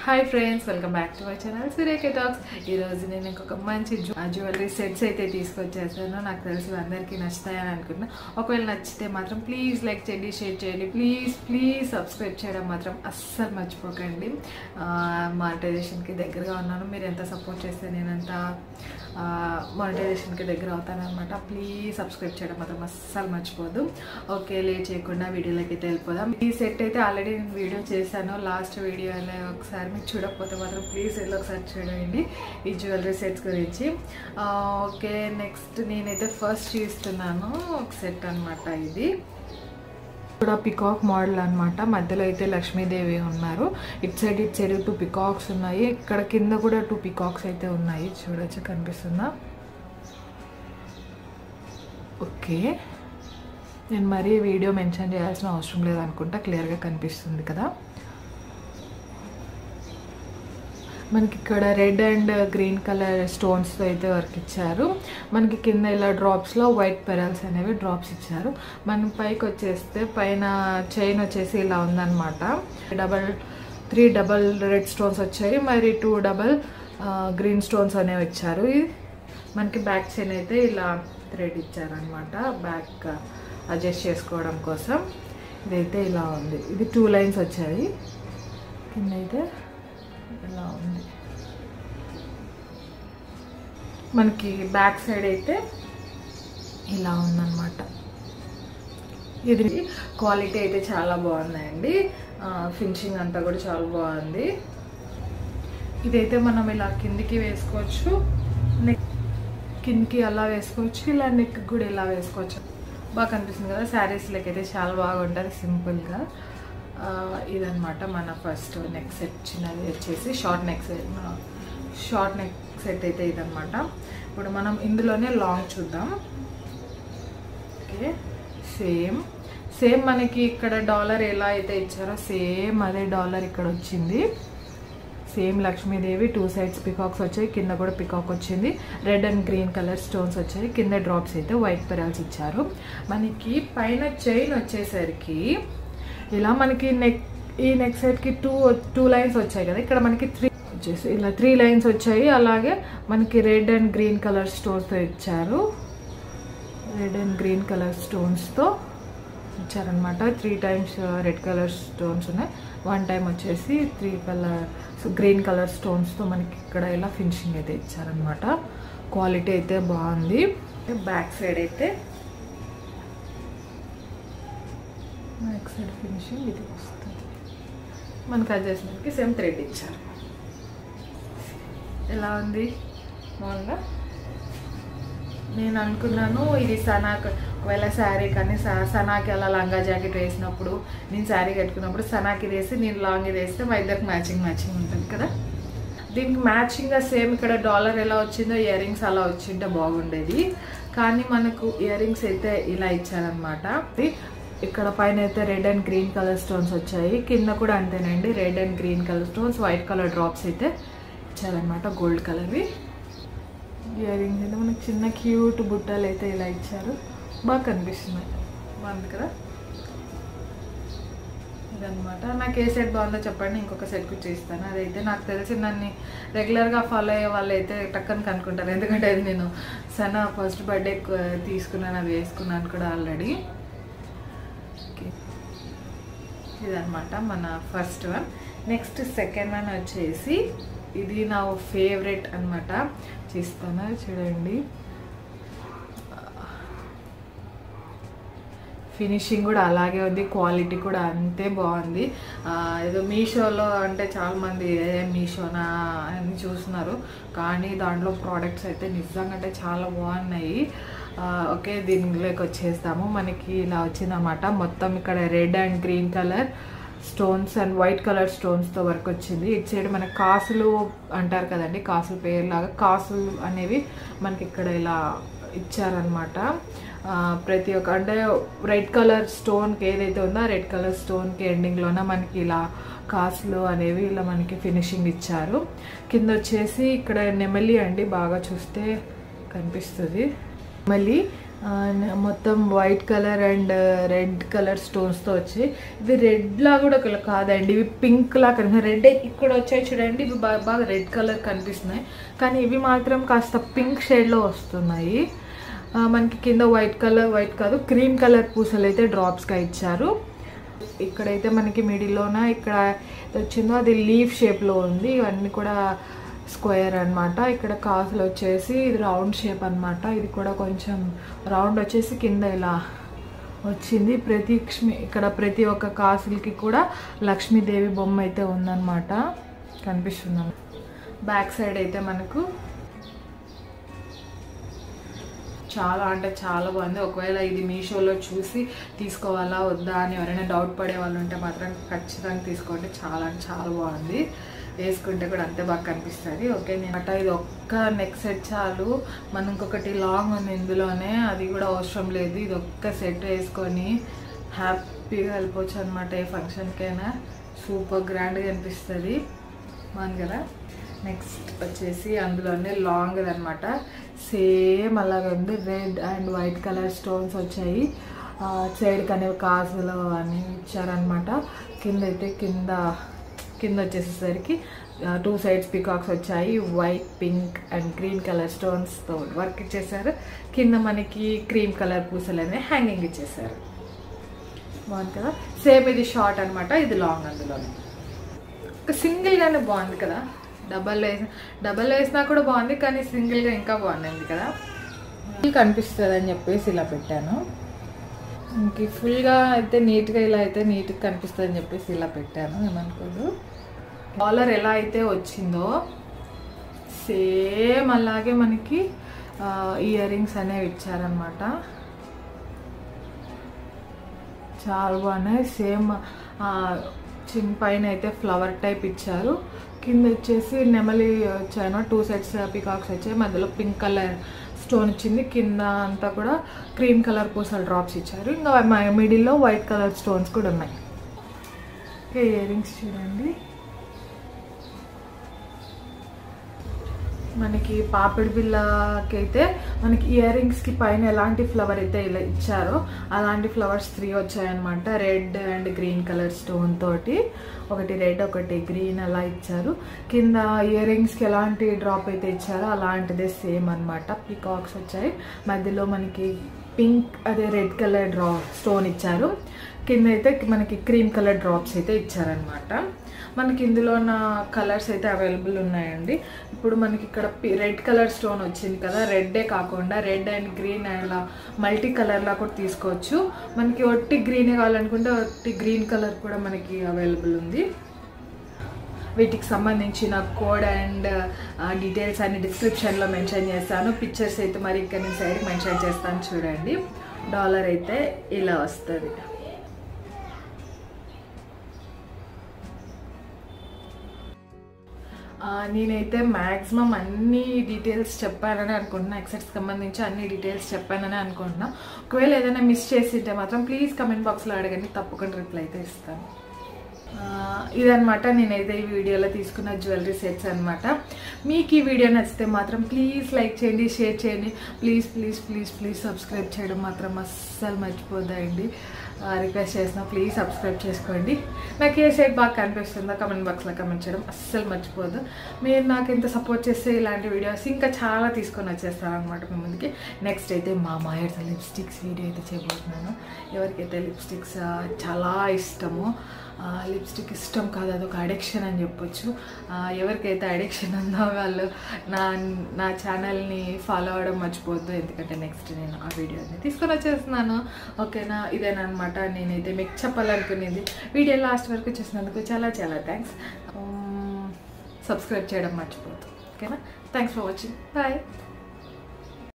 hi friends welcome back to my channel Surekha talks ఈరోజు నేను ఇంకొక మంచి జ్యువెలరీ సెట్స్ అయితే తీసుకొచ్చేసాను నాకు తెలిసి అందరికీ నచ్చుతాయని అనుకుంటున్నా ఒకవేళ నచ్చితే మాత్రం ప్లీజ్ లైక్ చేయండి షేర్ చేయండి ప్లీజ్ ప్లీజ్ సబ్స్క్రైబ్ చేయడం మాత్రం అస్సలు మర్చిపోకండి మానిటైజేషన్కి దగ్గరగా ఉన్నాను మీరు ఎంత సపోర్ట్ చేస్తే నేను ఎంత మానిటైజేషన్కి దగ్గర అవుతానమాట ప్లీజ్ సబ్స్క్రైబ్ చేయడం మాత్రం అస్సలు మర్చిపోదు ఓకే లేట్ చేయకుండా వీడియోలోకి అయితే వెళ్ళిపోదాం ఈ సెట్ అయితే ఆల్రెడీ నేను వీడియో చేశాను లాస్ట్ వీడియోలో ఒకసారి మీకు చూడకపోతే మాత్రం ప్లీజ్ వెళ్ళి ఒకసారి చూడండి ఈ జ్యువెలరీ సెట్స్ గురించి ఆ, ఓకే నెక్స్ట్ నేనైతే ఫస్ట్ చూస్తున్నాను ఒక సెట్ అనమాట ఇది కూడా పికాక్ మోడల్ అన్నమాట మధ్యలో అయితే లక్ష్మీదేవి ఉన్నారు ఇట్ సైడ్ ఇట్ సైడ్ టూ పికాక్స్ ఉన్నాయి ఇక్కడ కింద కూడా టూ పికాక్స్ అయితే ఉన్నాయి చూడొచ్చు కనిపిస్తుందా ఓకే నేను మరీ వీడియో మెన్షన్ చేయాల్సిన అవసరం లేదనుకుంటా క్లియర్గా కనిపిస్తుంది కదా మనకి ఇక్కడ రెడ్ అండ్ గ్రీన్ కలర్ స్టోన్స్తో అయితే వర్క్ ఇచ్చారు మనకి కింద ఇలా డ్రాప్స్లో వైట్ పెరల్స్ అనేవి డ్రాప్స్ ఇచ్చారు మనం పైకి వచ్చేస్తే పైన చైన్ వచ్చేసి ఇలా ఉందన్నమాట double three double red stones వచ్చాయి మరి టూ డబల్ గ్రీన్ స్టోన్స్ అనేవి ఇచ్చారు ఇది మనకి బ్యాక్ చైన్ అయితే ఇలా థ్రెడ్ ఇచ్చారనమాట బ్యాక్ అడ్జస్ట్ చేసుకోవడం కోసం ఇదైతే ఇలా ఉంది ఇది టూ లైన్స్ వచ్చాయి కింద అయితే ఇలా ఉంది మనకి బ్యాక్ సైడ్ అయితే ఇలా ఉందన్నమాట ఇది క్వాలిటీ అయితే చాలా బాగున్నాయండి ఫినిషింగ్ అంతా కూడా చాలా బాగుంది ఇదైతే మనం ఇలా కిందికి వేసుకోవచ్చు నెక్ కిందికి అలా వేసుకోవచ్చు ఇలా నెక్ కూడా ఇలా వేసుకోవచ్చు బాగా కనిపిస్తుంది కదా శారీస్లోకి అయితే చాలా బాగుంటుంది సింపుల్గా ఇదనమాట మన ఫస్ట్ నెక్ సెట్ చిన్నది వచ్చేసి short neck set short neck set అయితే ఇదనమాట ఇప్పుడు మనం ఇందులోనే లాంగ్ చూద్దాం ఓకే సేమ్ సేమ్ మనకి ఇక్కడ డాలర్ ఎలా అయితే ఇచ్చారో సేమ్ అదే డాలర్ ఇక్కడ వచ్చింది same Lakshmidevi two sides peacocks వచ్చాయి కింద కూడా పికాక్ వచ్చింది red and green colour stones వచ్చాయి కింద డ్రాప్స్ అయితే వైట్ పెరల్స్ ఇచ్చారు మనకి పైన చైన్ వచ్చేసరికి ఇలా మనకి నెక్ ఈ నెక్ సైడ్కి టూ టూ లైన్స్ వచ్చాయి కదా ఇక్కడ మనకి త్రీ వచ్చేసి ఇలా త్రీ లైన్స్ వచ్చాయి అలాగే మనకి రెడ్ అండ్ గ్రీన్ కలర్ స్టోన్స్తో ఇచ్చారు రెడ్ అండ్ గ్రీన్ కలర్ స్టోన్స్తో ఇచ్చారనమాట three times red colour stones ఉన్నాయి వన్ టైం వచ్చేసి త్రీ కలర్ గ్రీన్ కలర్ స్టోన్స్తో మనకి ఇక్కడ ఇలా ఫినిషింగ్ అయితే ఇచ్చారనమాట క్వాలిటీ అయితే బాగుంది బ్యాక్ సైడ్ అయితే బ్యాక్ సైడ్ ఫినిషింగ్ ఇది వస్తుంది మనకి అడ్జస్ట్మెంట్కి సేమ్ థ్రెడ్ ఇచ్చారు ఎలా ఉంది బాగుందా నేను అనుకున్నాను ఇది సనాక్ ఒకవేళ శారీ కానీ స- సనాకి అలా లంగా జాకెట్ వేసినప్పుడు నేను శారీ కట్టుకున్నప్పుడు సనాకి వేసి నేను లాంగ్ ఇది వేస్తే మా ఇద్దరికి మ్యాచింగ్ మ్యాచింగ్ ఉంటుంది కదా దీనికి మ్యాచింగ్గా సేమ్ ఇక్కడ డాలర్ ఎలా వచ్చిందో ఇయర్ రింగ్స్ అలా వచ్చింటే బాగుండేది కానీ మనకు ఇయర్ రింగ్స్ అయితే ఇలా ఇచ్చారనమాట ఇక్కడ పైన అయితే red and green colour stones వచ్చాయి కింద కూడా అంతేనండి red and green colour stones white colour drops అయితే ఇచ్చారనమాట గోల్డ్ కలర్వి ఇయర్ రింగ్స్ అయితే మనకి చిన్న క్యూట్ బుట్టలు అయితే ఇలా ఇచ్చారు బాగా కనిపిస్తున్నాయి బాగుంది కదా ఇదనమాట నాకు ఏ సెట్ బాగుందో చెప్పండి ఇంకొక సెట్ కూడా చేస్తాను అదైతే నాకు తెలిసి నన్ను రెగ్యులర్గా ఫాలో అయ్యే వాళ్ళు అయితే టక్కని కనుక్కుంటారు ఎందుకంటే అది నేను సన్న ఫస్ట్ బర్త్డే తీసుకున్నాను అది వేసుకున్నాను కూడా ఆల్రెడీ ఓకే ఇదనమాట మన first one next second one వచ్చేసి ఇది నా ఫేవరెట్ అనమాట చేస్తాను చూడండి ఫినిషింగ్ కూడా అలాగే ఉంది క్వాలిటీ కూడా అంతే బాగుంది ఆ, ఏదో మీషోలో అంటే చాలామంది ఏ మీషోనా అని చూస్తున్నారు కానీ దాంట్లో ప్రోడక్ట్స్ అయితే నిజంగా అంటే చాలా బాగున్నాయి ఆ, ఓకే దీనిలోకి వచ్చేస్తాము మనకి ఇలా వచ్చిందన్నమాట మొత్తం ఇక్కడ red and green colour stones and white colour స్టోన్స్తో వర్క్ వచ్చింది ఇటు సైడ్ మన కాసులు అంటారు కదండి కాసులు పేరులాగా కాసులు అనేవి మనకి ఇక్కడ ఇలా ఇచ్చారనమాట ఆ, ప్రతి ఒక్క అంటే రెడ్ కలర్ స్టోన్కి ఏదైతే ఉందో ఆ రెడ్ కలర్ స్టోన్కి ఎండింగ్లోన మనకి ఇలా కాసులు అనేవి ఇలా మనకి ఫినిషింగ్ ఇచ్చారు కింద వచ్చేసి ఇక్కడ నెమలి అండి బాగా చూస్తే కనిపిస్తుంది మళ్ళీ మొత్తం white colour and red colour స్టోన్స్తో వచ్చి ఇవి రెడ్లా కూడా ఒకలా కాదండి ఇవి పింక్ లా కనిపిస్తున్నాయి రెడ్ ఇక్కడ వచ్చాయి చూడండి ఇవి బాగా బాగా రెడ్ కలర్ కనిపిస్తున్నాయి కానీ ఇవి మాత్రం కాస్త పింక్ షేడ్లో వస్తున్నాయి ఆ, మనకి కింద వైట్ కలర్ వైట్ కాదు క్రీమ్ కలర్ పూసలు అయితే డ్రాప్స్గా ఇచ్చారు ఇక్కడైతే మనకి మిడిల్లోన ఇక్కడ వచ్చిందో అది లీఫ్ షేప్లో ఉంది ఇవన్నీ కూడా స్క్వేర్ అన్నమాట ఇక్కడ కాసులు వచ్చేసి ఇది రౌండ్ షేప్ అన్నమాట ఇది కూడా కొంచెం రౌండ్ వచ్చేసి కింద ఇలా వచ్చింది ప్రతి లక్ష్మి ఇక్కడ ప్రతి ఒక్క కాసులకి కూడా లక్ష్మీదేవి బొమ్మ అయితే ఉందన్నమాట కనిపిస్తుంది బ్యాక్ సైడ్ అయితే మనకు చాలా అంటే చాలా బాగుంది ఒకవేళ ఇది మీషోలో చూసి తీసుకోవాలా వద్దా అని ఎవరైనా డౌట్ పడే వాళ్ళు ఉంటే మాత్రం ఖచ్చితంగా తీసుకోండి చాలా అంటే చాలా బాగుంది వేసుకుంటే కూడా అంతే బాగా కనిపిస్తుంది ఓకే నేను అట్ట ఇది ఒక్క నెక్ సెట్ చాలు మనం ఇంకొకటి లాంగ్ ఉంది ఇందులోనే అది కూడా అవసరం లేదు ఇది ఒక్క సెట్ వేసుకొని హ్యాపీగా వెళ్ళిపోవచ్చు అనమాట ఏ ఫంక్షన్కైనా సూపర్ గ్రాండ్గా అనిపిస్తుంది బాగుంది కదా నెక్స్ట్ వచ్చేసి అందులోనే లాంగ్ అనమాట సేమ్ అలాగే ఉంది red and white colour stones వచ్చాయి సైడ్ అనేవి కాసులు అని ఇచ్చారనమాట కింద అయితే కింద కింద వచ్చేసేసరికి టూ సైడ్స్ పికాక్స్ వచ్చాయి white pink and green colour స్టోన్స్తో వర్క్ ఇచ్చేసారు కింద మనకి క్రీమ్ కలర్ పూసలు అనేవి హ్యాంగింగ్ ఇచ్చేసారు బాగుంది కదా సేమ్ ఇది షార్ట్ అనమాట ఇది లాంగ్ అందులోనే ఒక సింగిల్గానే బాగుంది కదా డబల్ వేసి డబల్ వేసినా కూడా బాగుంది కానీ సింగిల్గా ఇంకా బాగుంది కదా కనిపిస్తుంది అని చెప్పేసి ఇలా పెట్టాను ఇంక ఫుల్గా అయితే నీట్గా ఇలా అయితే నీట్గా కనిపిస్తుంది అని చెప్పేసి ఇలా పెట్టాను ఏమనుకోదు డాలర్ ఎలా అయితే వచ్చిందో సేమ్ అలాగే మనకి ఇయర్ రింగ్స్ అనేవి ఇచ్చారనమాట చాలా బాగున్నాయి సేమ్ చిన్ పైన అయితే ఫ్లవర్ టైప్ ఇచ్చారు కింద వచ్చేసి నెమలి వచ్చాను టూ సెట్స్ పికాక్స్ వచ్చాయి మధ్యలో పింక్ కలర్ స్టోన్ ఇచ్చింది కింద అంతా కూడా క్రీమ్ కలర్ పూసలు డ్రాప్స్ ఇచ్చారు ఇంకా మిడిల్లో వైట్ కలర్ స్టోన్స్ కూడా ఉన్నాయి ఇయర్ రింగ్స్ చూడండి మనకి పాపిడి బిల్లకి అయితే మనకి ఇయర్ రింగ్స్కి పైన ఎలాంటి ఫ్లవర్ అయితే ఇలా ఇచ్చారో అలాంటి ఫ్లవర్స్ త్రీ వచ్చాయన్నమాట red and green colour stone తోటి ఒకటి రెడ్ ఒకటి గ్రీన్ అలా ఇచ్చారు కింద ఇయర్ రింగ్స్కి ఎలాంటి డ్రాప్ అయితే ఇచ్చారో అలాంటిదే సేమ్ అనమాట పికాక్స్ వచ్చాయి మధ్యలో మనకి పింక్ అదే రెడ్ కలర్ డ్రా స్టోన్ ఇచ్చారు కింద అయితే మనకి క్రీమ్ కలర్ డ్రాప్స్ అయితే ఇచ్చారనమాట మనకి ఇందులో ఉన్న కలర్స్ అయితే అవైలబుల్ ఉన్నాయండి ఇప్పుడు మనకి ఇక్కడ రెడ్ కలర్ స్టోన్ వచ్చింది కదా రెడ్డే కాకుండా రెడ్ అండ్ గ్రీన్ అలా మల్టీ కలర్లా కూడా తీసుకోవచ్చు మనకి ఒట్టి గ్రీనే కావాలనుకుంటే ఒట్టి గ్రీన్ కలర్ కూడా మనకి అవైలబుల్ ఉంది వీటికి సంబంధించిన కోడ్ అండ్ డీటెయిల్స్ అన్ని డిస్క్రిప్షన్లో మెన్షన్ చేస్తాను పిక్చర్స్ అయితే మరి ఇక్కడ నేను సైడ్ మెన్షన్ చేస్తాను చూడండి డాలర్ అయితే ఇలా వస్తుంది ఆ, నేనైతే మ్యాక్సిమం అన్ని డీటెయిల్స్ చెప్పానని అనుకుంటున్నా ఎక్సెట్స్ సంబంధించి అన్ని డీటెయిల్స్ చెప్పానని అనుకుంటున్నా ఒకవేళ ఏదైనా మిస్ చేసింటే మాత్రం ప్లీజ్ కమెంట్ బాక్స్లో అడగండి తప్పకుండా రిప్లై అయితే ఇస్తాను ఆ, ఇదన్నమాట నేనైతే ఈ వీడియోలో తీసుకున్న జ్యువెలరీ సెట్స్ అన్నమాట మీకు ఈ వీడియో నచ్చితే మాత్రం ప్లీజ్ లైక్ చేయండి షేర్ చేయండి please please please please subscribe చేయడం మాత్రం అస్సలు మర్చిపోద్దండి రిక్వెస్ట్ చేసిన ప్లీజ్ సబ్స్క్రైబ్ చేసుకోండి నాకు ఏ సైడ్ బాగా కనిపిస్తుందో కమెంట్ బాక్స్లో కమెంట్ చేయడం అస్సలు మర్చిపోదు మీరు నాకు ఎంత సపోర్ట్ చేస్తే ఇలాంటి వీడియోస్ ఇంకా చాలా తీసుకొని వచ్చేస్తాను అనమాట మీ ముందుకి నెక్స్ట్ అయితే మా మాయర్స్ లిప్స్టిక్స్ వీడియో అయితే చేయబోతున్నాను ఎవరికైతే లిప్స్టిక్స్ చాలా ఇష్టమో లిప్స్టిక్ ఇష్టం కాదు అదొక అడిక్షన్ అని చెప్పొచ్చు ఆ, ఎవరికైతే అడిక్షన్ ఉందో వాళ్ళు నా నా ఛానల్ని ఫాలో అవ్వడం మర్చిపోవద్దు ఎందుకంటే నెక్స్ట్ నేను ఆ వీడియోని తీసుకొని వచ్చేస్తున్నాను ఓకేనా ఇదేనమాట నేనైతే మీకు చెప్పాలనుకునేది వీడియో లాస్ట్ వరకు చూసినందుకు చాలా చాలా థ్యాంక్స్ సబ్స్క్రైబ్ చేయడం మర్చిపోవద్దు ఓకేనా థ్యాంక్స్ ఫర్ వాచింగ్ బాయ్